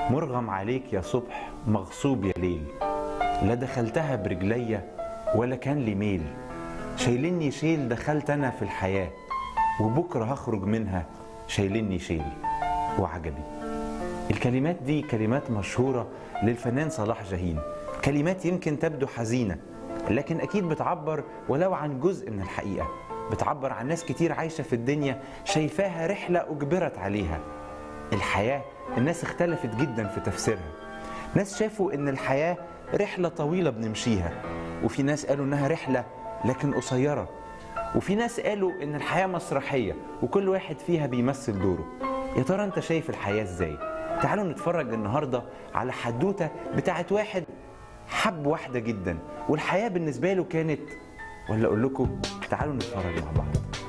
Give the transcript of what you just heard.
مرغم عليك يا صبح مغصوب يا ليل لا دخلتها برجليا ولا كان لي ميل شايلني شيل دخلت انا في الحياه وبكره هخرج منها شايلني شيل وعجبي الكلمات دي كلمات مشهوره للفنان صلاح جاهين كلمات يمكن تبدو حزينه لكن اكيد بتعبر ولو عن جزء من الحقيقه بتعبر عن ناس كتير عايشه في الدنيا شايفاها رحله اجبرت عليها الحياه الناس اختلفت جدا في تفسيرها ناس شافوا ان الحياه رحله طويله بنمشيها وفي ناس قالوا انها رحله لكن قصيره وفي ناس قالوا ان الحياه مسرحيه وكل واحد فيها بيمثل دوره يا ترى انت شايف الحياه ازاي تعالوا نتفرج النهارده على حدوته بتاعت واحد حب واحده جدا والحياه بالنسبه له كانت ولا اقول لكم تعالوا نتفرج مع بعض